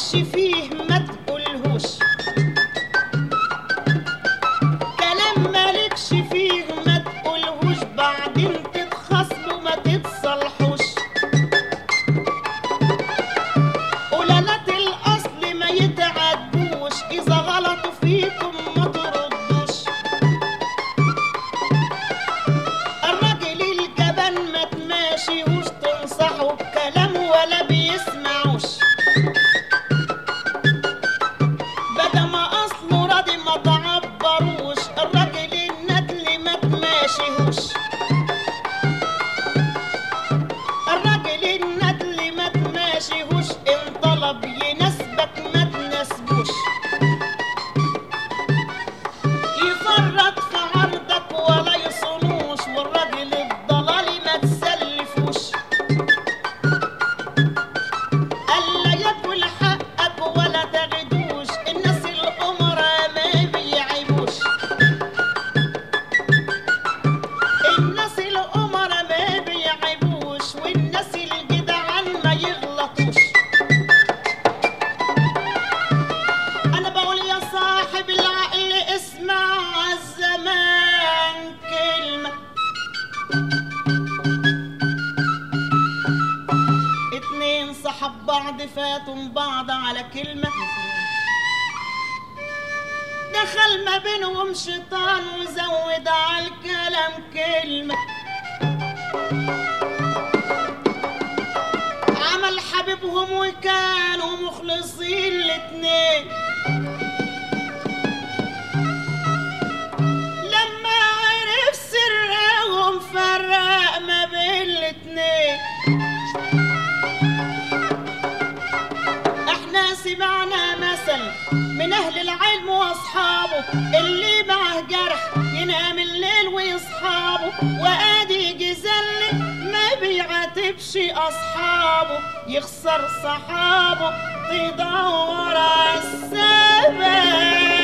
مالكش فيه ما تقولهوش كلام مالكش فيه ما تقولهوش بعدين تتخاصموا ما تتصالحوش قلالات الاصل ما يتعدوش اذا غلطوا فيكم ما تردوش الراجل الجبان ما تماشيهوش تنصحه بكلام ولا بيسمعوش بدا ما اصله راضي ما تعبروش الراجل الندل ما تماشيهوش الراجل الندل ما تماشيهوش ان طلب يناسبك ما تناسبوش يفرط في عرضك ولا يصونوش والراجل الضلالي ما تسلفوش ألا ياكل حقك ولا تغدوش الناس الأمراء ما بيعيبوش الناس الأمراء ما بيعيبوش والناس الجدعان ما يغلطوش أنا بقول يا صاحب العقل اسمع الزمان كلمة اتنين صحب بعض فاتوا بعض على كلمة دخل ما بينهم شيطان وزود على الكلام كلمة عمل حبيبهم وكانوا مخلصين الاتنين لما عرف سرهم فرق ما بين الاتنين احنا سمعنا مثل من اهل العلم واصحابه اللي معه جرح ينام الليل ويصحابه وادي جزل ما بيعاتبش اصحابه يخسر صحابه تدور السبب